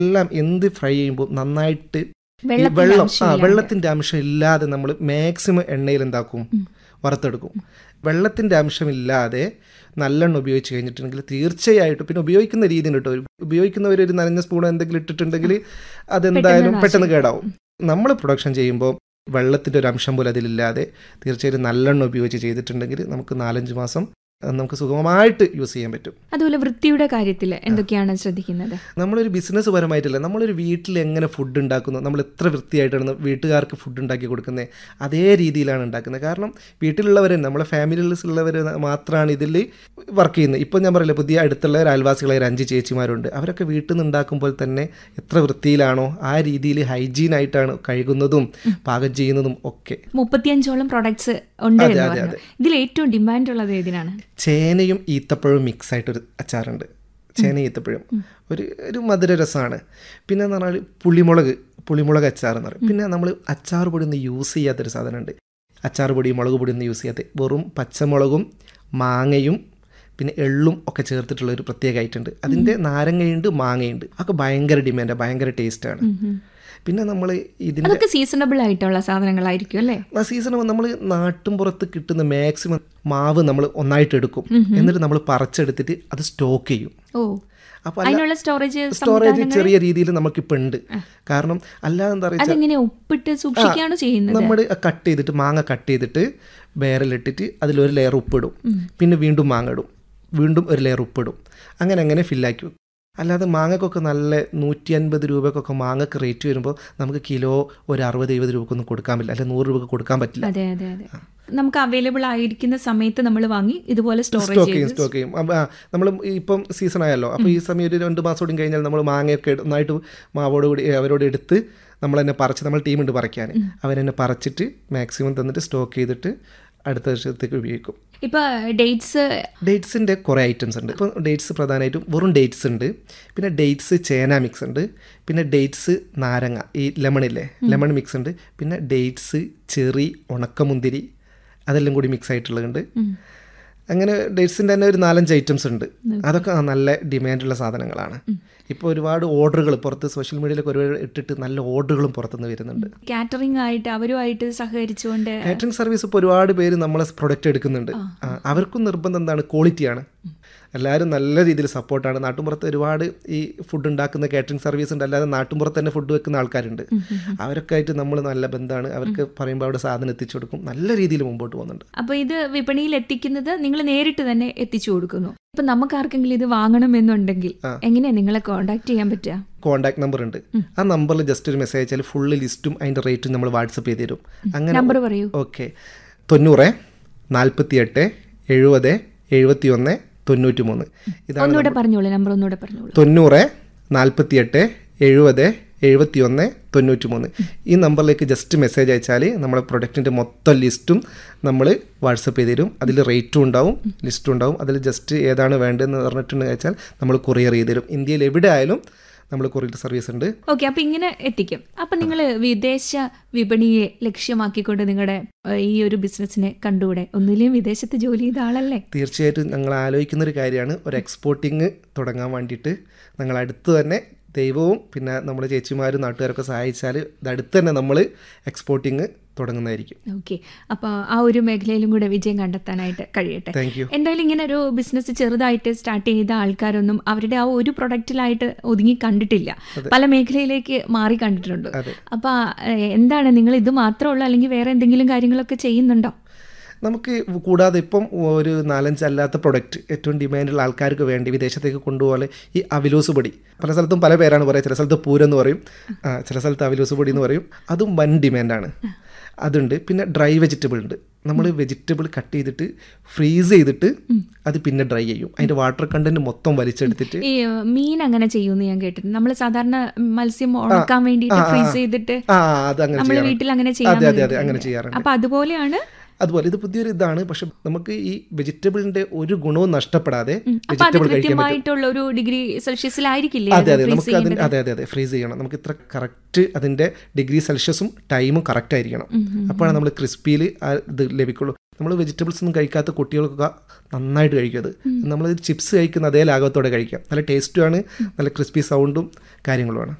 എല്ലാം എന്ത് ഫ്രൈ ചെയ്യുമ്പോൾ നന്നായിട്ട് ഈ വെള്ളത്തിന്റെ വെള്ളം ആ അംശമില്ലാതെ. വെള്ളത്തിന്റെ അംശം ഇല്ലാതെ നമ്മൾ മാക്സിമം എണ്ണയിൽ എന്താക്കും ഉം. വറുത്തെടുക്കും വെള്ളത്തിന്റെ അംശമില്ലാതെ നല്ലെണ്ണ ഉപയോഗിച്ച് കഴിഞ്ഞിട്ടുണ്ടെങ്കിൽ തീർച്ചയായിട്ടും പിന്നെ ഉപയോഗിക്കുന്ന രീതിയിൽ കേട്ടോ ഉപയോഗിക്കുന്നവർ ഒരു നനഞ്ഞ സ്പൂൺ എന്തെങ്കിലും ഇട്ടിട്ടുണ്ടെങ്കിൽ അതെന്തായാലും പെട്ടെന്ന് പെട്ടെന്ന് നാശം. കേടാവും നമ്മൾ പ്രൊഡക്ഷൻ ചെയ്യുമ്പോൾ വെള്ളത്തിൻ്റെ ഒരു അംശം പോലും അതിലില്ലാതെ തീർച്ചയായിട്ടും നല്ലെണ്ണ ഉപയോഗിച്ച് ചെയ്തിട്ടുണ്ടെങ്കിൽ നമുക്ക് നാലഞ്ച് മാസം അത് നമുക്ക് സുഗമമായിട്ട് യൂസ് ചെയ്യാൻ പറ്റും അതുപോലെ വൃത്തിയുടെ കാര്യത്തിൽ എന്തൊക്കെയാണ് ശ്രദ്ധിക്കുന്നത് നമ്മളൊരു ബിസിനസ് പരമായിട്ടല്ല നമ്മളൊരു വീട്ടിൽ എങ്ങനെ ഫുഡ് ഉണ്ടാക്കുന്നു നമ്മൾ എത്ര വൃത്തിയായിട്ടാണ് വീട്ടുകാർക്ക് ഫുഡ് ഉണ്ടാക്കി കൊടുക്കുന്നത് അതേ രീതിയിലാണ് ഉണ്ടാക്കുന്നത് കാരണം വീട്ടിലുള്ളവർ നമ്മളെ ഫാമിലിയിലുള്ളവർ മാത്രമാണ് ഇതിൽ വർക്ക് ചെയ്യുന്നത് ഇപ്പോൾ ഞാൻ പറയില്ല പുതിയ അടുത്തുള്ള ഒരു അയൽവാസികളായ ഒരു അഞ്ച് ചേച്ചിമാരുണ്ട് അവരൊക്കെ വീട്ടിൽ നിന്ന് ഉണ്ടാക്കുമ്പോൾ തന്നെ എത്ര വൃത്തിയിലാണോ ആ രീതിയിൽ ഹൈജീനായിട്ടാണ് കഴുകുന്നതും പാകം ചെയ്യുന്നതും ഒക്കെ മുപ്പത്തിയഞ്ചോളം പ്രൊഡക്ട്സ് ഉണ്ട് അതെ, എന്ന് അതെ, പറഞ്ഞു ഇതിൽ ഏറ്റവും ഡിമാൻഡ് ഉള്ളത് ഏതിനാണ് ചേനയും ഈത്തപ്പഴവും മിക്സ് ആയിട്ടൊരു അച്ചാറുണ്ട് ചേന ഈത്തപ്പഴം ഒരു ഒരു മധുര രസമാണ് പിന്നെ എന്ന് പറഞ്ഞാൽ പുളിമുളക് പുളിമുളക് അച്ചാർ എന്ന് പറയും പിന്നെ നമ്മൾ അച്ചാർ പൊടി ഒന്നും യൂസ് ചെയ്യാത്തൊരു സാധനമുണ്ട് അച്ചാർ പൊടി മുളക് പൊടി ഒന്നും യൂസ് ചെയ്യാത്ത വെറും പച്ചമുളകും മാങ്ങയും പിന്നെ എള്ളും ഒക്കെ ചേർത്തിട്ടുള്ള ഒരു പ്രത്യേക ഐറ്റം ഉണ്ട് അതിൻ്റെ നാരങ്ങയുണ്ട് മാങ്ങയുണ്ട് ഒക്കെ ഭയങ്കര ഡിമാൻഡാണ് ഭയങ്കര ടേസ്റ്റാണ് പിന്നെ നമ്മൾ ഇതിൻ്റെ അതൊക്കെ സീസണബിൾ ആയിട്ടുള്ള സാധനങ്ങളായിരിക്കും അല്ലേ ആ സീസൺ നമ്മൾ നാട്ടും പുറത്ത് കിട്ടുന്ന മാക്സിമം മാവ് നമ്മൾ ഒന്നായിട്ട് എടുക്കും എന്നിട്ട് നമ്മൾ പറിച്ചെടുത്തിട്ട് അത് സ്റ്റോക്ക് ചെയ്യും ഓ അപ്പോൾ അതിനുള്ള സ്റ്റോറേജ് സ്റ്റോറേജ് ചെറിയ രീതിയിൽ നമുക്കിപ്പോൾ ഉണ്ട് കാരണം അല്ലാതെ എന്താ പറയുക അതെങ്ങനെ ഒപ്പിട്ട് സൂക്ഷിക്കുകയാണ് ചെയ്യുന്നത് നമ്മൾ കട്ട് ചെയ്തിട്ട് മാങ്ങ കട്ട് ചെയ്തിട്ട് ബേരലിട്ടിട്ട് അതിലൊരു ലെയർ ഉപ്പിടും പിന്നെ വീണ്ടും മാങ്ങ ഇടും വീണ്ടും ഒരു ലെയർ ഉപ്പിടും അങ്ങനെ അങ്ങനെ ഫില്ലാക്കി വെക്കും അല്ലാതെ മാങ്ങക്കൊക്കെ നല്ല നൂറ്റി അൻപത് രൂപക്കൊക്കെ മാങ്ങക്ക് റേറ്റ് വരുമ്പോൾ നമുക്ക് കിലോ ഒരു അറുപത് എഴുപത് രൂപക്കൊന്നും കൊടുക്കാൻ പറ്റില്ല അല്ലെങ്കിൽ നൂറ് രൂപക്ക് കൊടുക്കാൻ പറ്റില്ല അതെ അതെ അതെ നമുക്ക് അവൈലബിൾ ആയിരിക്കുന്ന സമയത്ത് നമ്മൾ വാങ്ങി ഇതുപോലെ സ്റ്റോറേജ് സ്റ്റോക്ക് ചെയ്യും ചെയ്ത് സ്റ്റോക്ക് ചെയ്യും നമ്മൾ ഇപ്പം സീസൺ ആയല്ലോ അപ്പോൾ ഈ സമയം ഒരു രണ്ട് മാസം കൂടി കഴിഞ്ഞാൽ നമ്മൾ മാങ്ങയൊക്കെ എടു- നന്നായിട്ട് മാവോട് കൂടി അവരോട് എടുത്ത് നമ്മൾ തന്നെ പറിച്ച് നമ്മൾ ടീമുണ്ട് പറിക്കാൻ അവരെന്നെ പറിച്ചിട്ട് മാക്സിമം തന്നിട്ട് സ്റ്റോക്ക് ചെയ്തിട്ട് അടുത്ത വർഷത്തേക്ക് ഉപയോഗിക്കും ഇപ്പൊ ഡേറ്റ്സ് ഡേറ്റ്സിൻ്റെ കുറേ ഐറ്റംസ് ഉണ്ട് ഇപ്പോൾ ഡേറ്റ്സ് പ്രധാനമായിട്ടും വെറും ഡേറ്റ്സ് ഉണ്ട് പിന്നെ ഡേറ്റ്സ് ചേന മിക്സ് ഉണ്ട് പിന്നെ ഡേറ്റ്സ് നാരങ്ങ ഈ ലെമണില്ലേ ലെമൺ മിക്സ് ഉണ്ട് പിന്നെ ഡേറ്റ്സ് ചെറി ഉണക്കമുന്തിരി അതെല്ലാം കൂടി മിക്സ് ആയിട്ടുള്ളതുണ്ട് അങ്ങനെ ഡേറ്റ്സിൻ്റെ തന്നെ ഒരു നാലഞ്ച് ഐറ്റംസ് ഉണ്ട് അതൊക്കെ നല്ല ഡിമാൻഡുള്ള സാധനങ്ങളാണ് ഇപ്പോൾ ഒരുപാട് ഓർഡറുകൾ പുറത്ത് സോഷ്യൽ മീഡിയയിലൊക്കെ ഒരുപാട് ഇട്ടിട്ട് നല്ല ഓർഡറുകളും പുറത്തുനിന്ന് വരുന്നുണ്ട് കാറ്ററിംഗ് ആയിട്ട് അവരുമായിട്ട് സഹകരിച്ചുകൊണ്ട് കാറ്ററിംഗ് സർവീസ് ഇപ്പോൾ ഒരുപാട് പേര് നമ്മളെ പ്രൊഡക്റ്റ് എടുക്കുന്നുണ്ട് ആ, അവർക്കും നിർബന്ധം എന്താണ് ക്വാളിറ്റിയാണ് എല്ലാവരും നല്ല രീതിയിൽ സപ്പോർട്ടാണ് നാട്ടുമ്പുറത്ത് ഒരുപാട് ഈ ഫുഡ് ഉണ്ടാക്കുന്ന കാറ്ററിംഗ് സർവീസ് ഉണ്ട് അല്ലാതെ നാട്ടുമ്പുറത്ത് തന്നെ ഫുഡ് വെക്കുന്ന ആൾക്കാരുണ്ട് അവരൊക്കെ ആയിട്ട് നമ്മൾ നല്ല ബന്ധമാണ് അവർക്ക് പറയുമ്പോൾ അവിടെ സാധനം എത്തിച്ചു കൊടുക്കും നല്ല രീതിയിൽ മുമ്പോട്ട് പോകുന്നുണ്ട് അപ്പൊ ഇത് വിപണിയിൽ എത്തിക്കുന്നത് നിങ്ങൾ നേരിട്ട് തന്നെ എത്തിച്ചു കൊടുക്കുന്നു ഇപ്പൊ നമുക്ക് ആർക്കെങ്കിലും ഇത് വാങ്ങണമെന്നുണ്ടെങ്കിൽ എങ്ങനെയാ നിങ്ങളെ കോണ്ടാക്ട് ചെയ്യാൻ പറ്റുക കോൺടാക്ട് നമ്പർ ഉണ്ട് ആ നമ്പറിൽ ജസ്റ്റ് ഒരു മെസ്സേജ് അയച്ചാൽ ഫുള്ള് ലിസ്റ്റും അതിൻ്റെ റേറ്റും നമ്മൾ വാട്സപ്പ് ചെയ്ത് തരും അങ്ങനെ നമ്പർ പറയൂ ഓക്കെ തൊണ്ണൂറ് നാൽപ്പത്തി എട്ട് എഴുപത് എഴുപത്തി ഒന്ന് തൊണ്ണൂറ്റി മൂന്ന് ഇതാണ് ഒന്നുകൂടെ പറഞ്ഞോളൂ നമ്പർ ഒന്നുകൂടെ പറഞ്ഞോളൂ തൊണ്ണൂറ് നാൽപ്പത്തി എട്ട് എഴുപത് എഴുപത്തി ഒന്ന് തൊണ്ണൂറ്റി മൂന്ന് ഈ നമ്പറിലേക്ക് ജസ്റ്റ് മെസ്സേജ് അയച്ചാൽ നമ്മുടെ പ്രൊഡക്റ്റിൻ്റെ മൊത്തം ലിസ്റ്റും നമ്മൾ വാട്സപ്പ് ചെയ്ത് തരും അതിൽ റേറ്റും ഉണ്ടാവും ലിസ്റ്റും ഉണ്ടാവും അതിൽ ജസ്റ്റ് ഏതാണ് വേണ്ടതെന്ന് പറഞ്ഞിട്ടുണ്ടെങ്കിൽ വെച്ചാൽ നമ്മൾ കൊറിയർ ചെയ്ത് തരും ഇന്ത്യയിൽ എവിടെ ആയാലും നമ്മൾ കൊറിയർ സർവീസ് ഉണ്ട് ഓക്കെ അപ്പൊ ഇങ്ങനെ എത്തിക്കും അപ്പൊ നിങ്ങൾ വിദേശ വിപണിയെ ലക്ഷ്യമാക്കിക്കൊണ്ട് നിങ്ങളുടെ ഏഹ്, ഈ ഒരു ബിസിനസ്സിനെ കണ്ടുകൂടെ ഒന്നിലെയും വിദേശത്ത് ജോലി ചെയ്ത ആളല്ലേ തീർച്ചയായിട്ടും ഞങ്ങൾ ആലോചിക്കുന്ന ഒരു കാര്യമാണ് ഒരു എക്സ്പോർട്ടിങ് തുടങ്ങാൻ വേണ്ടിയിട്ട് ഞങ്ങൾ അടുത്ത് തന്നെ ദൈവവും പിന്നെ നമ്മുടെ ചേച്ചിമാരും നാട്ടുകാരൊക്കെ സഹായിച്ചാൽ ഇത് അടുത്ത് തന്നെ നമ്മൾ എക്സ്പോർട്ടിങ് തുടങ്ങുന്നതായിരിക്കും ഓക്കെ അപ്പോൾ ആ ഒരു മേഖലയിലും കൂടെ വിജയം കണ്ടെത്താനായിട്ട് കഴിയട്ടെ താങ്ക് യു എന്തായാലും ഇങ്ങനെ ഒരു ബിസിനസ് ചെറുതായിട്ട് സ്റ്റാർട്ട് ചെയ്ത ആൾക്കാരൊന്നും അവരുടെ ആ ഒരു പ്രൊഡക്റ്റിലായിട്ട് ഒതുങ്ങി കണ്ടിട്ടില്ല പല മേഖലയിലേക്ക് മാറി കണ്ടിട്ടുണ്ട് അതെ. അപ്പൊ ഏഹ്, എന്താണ് നിങ്ങൾ ഇത് മാത്രമുള്ളൂ അല്ലെങ്കിൽ വേറെ എന്തെങ്കിലും കാര്യങ്ങളൊക്കെ ചെയ്യുന്നുണ്ടോ നമുക്ക് കൂടാതെ ഇപ്പം ഒരു നാലഞ്ച് അല്ലാത്ത പ്രൊഡക്റ്റ് ഏറ്റവും ഡിമാൻഡുള്ള ആൾക്കാർക്ക് വേണ്ടി വിദേശത്തേക്ക് കൊണ്ടുപോലെ ഈ അവിലോസ് പൊടി പല സ്ഥലത്തും പല പേരാണ് പറയുക ചില സ്ഥലത്ത് പൂരം എന്ന് പറയും ആ, ചില സ്ഥലത്ത് അവിലോസ് പൊടി എന്ന് പറയും അതും വൻ ഡിമാൻഡാണ് അതുണ്ട് പിന്നെ ഡ്രൈ വെജിറ്റബിൾ ഉണ്ട് നമ്മൾ വെജിറ്റബിൾ കട്ട് ചെയ്തിട്ട് ഫ്രീസ് ചെയ്തിട്ട് അത് പിന്നെ ഡ്രൈ ചെയ്യും അതിൻ്റെ വാട്ടർ കണ്ടന്റ് മൊത്തം വലിച്ചെടുത്തിട്ട് ഈ ഏഹ്, മീൻ അങ്ങനെ ചെയ്യുമെന്ന് ഞാൻ കേട്ടിട്ടുണ്ട് നമ്മൾ സാധാരണ മത്സ്യം ഉണക്കാൻ വേണ്ടിയിട്ട് ഫ്രീസ് ചെയ്തിട്ട് ആ അത് അങ്ങനെ നമ്മൾ ചെയ്യാറുണ്ട്. വീട്ടിൽ അങ്ങനെ ചെയ്യാൻ അതെ അതെ അതെ വേണ്ടിയിട്ടുണ്ട്. അങ്ങനെ ചെയ്യാറുണ്ട് അപ്പൊ അതുപോലെയാണ് അതുപോലെ ഇത് പുതിയൊരു ഇതാണ് പക്ഷെ നമുക്ക് ഈ വെജിറ്റബിളിന്റെ ഒരു ഗുണവും നഷ്ടപ്പെടാതെ അപ്പൊ അത് വെജിറ്റബിൾ കഴിക്കാൻ പറ്റും കൃത്യമായിട്ടുള്ള ഒരു ഡിഗ്രി സെൽഷ്യസിലായിരിക്കില്ലേ അതെ അതെ freeze നമുക്ക് അതിന് ചെയ്യേണ്ടത്? അതെ അതെ അതെ ഫ്രീസ് ചെയ്യണം നമുക്ക് ഇത്ര കറക്റ്റ് അതിന്റെ ഡിഗ്രി സെൽഷ്യസും ടൈമും കറക്റ്റ് ആയിരിക്കണം അപ്പോഴാണ് നമ്മൾ ക്രിസ്പിയിൽ ഇത് ലഭിക്കുള്ളൂ നമ്മൾ വെജിറ്റബിൾസ് ഒന്നും കഴിക്കാത്ത കുട്ടികൾക്കൊക്കെ നന്നായിട്ട് കഴിക്കും അത് നമ്മൾ ചിപ്സ് കഴിക്കുന്ന അതേ ലാഘവത്തോടെ കഴിക്കാം നല്ല ടേസ്റ്റുമാണ് നല്ല ക്രിസ്പി സൗണ്ടും കാര്യങ്ങളുമാണ്